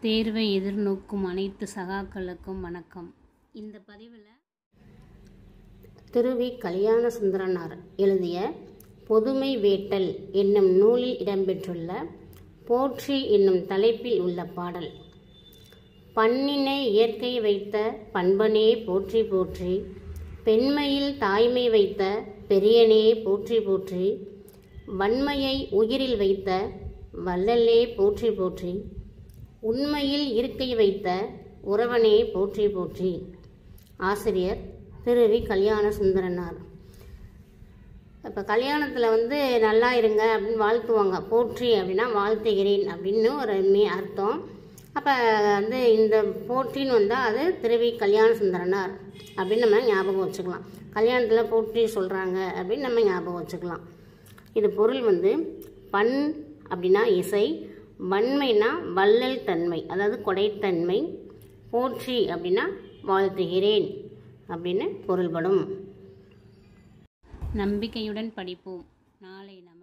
தேர்வை எதிர்நோக்கும் அனைத்து சகாக்களுக்கும் வணக்கம் இந்த பதிவில் திருவி கல்யாண சுந்தரனார் எழுதிய பொதுமை வேட்டல் என்னும் நூலில் இடம்பெற்றுள்ள போற்றி என்னும் தலைப்பில் உள்ள பாடல் பண்ணினை இயற்கை வைத்த பண்பனே போற்றி போற்றி பெண்மையில் தாய்மை வைத்த பெரியனே போற்றி போற்றி வன்மையை உயிரில் வைத்த வள்ளலே போற்றி போற்றி உண்மையில் இருக்கை வைத்த உறவனே போற்றி போற்றி ஆசிரியர் திருவி கல்யாண சுந்தரனார் இப்போ கல்யாணத்தில் வந்து நல்லா இருங்க அப்படின்னு வாழ்த்துவாங்க போற்றி அப்படின்னா வாழ்த்துகிறேன் அப்படின்னு ஒரு மே அர்த்தம் அப்போ வந்து இந்த போற்றின்னு வந்தால் அது திருவி கல்யாண சுந்தரனார் அப்படின்னு நம்ம ஞாபகம் வச்சுக்கலாம் கல்யாணத்தில் போற்றி சொல்கிறாங்க அப்படின்னு நம்ம ஞாபகம் வச்சுக்கலாம் இது பொருள் வந்து பண் அப்படின்னா இசை வன்மைனா வள்ளல் தன்மை அதாவது கொடைத்தன்மை போற்றி அப்படின்னா வாழ்த்துகிறேன் அப்படின்னு பொருள்படும் நம்பிக்கையுடன் படிப்போம் நாளை நம்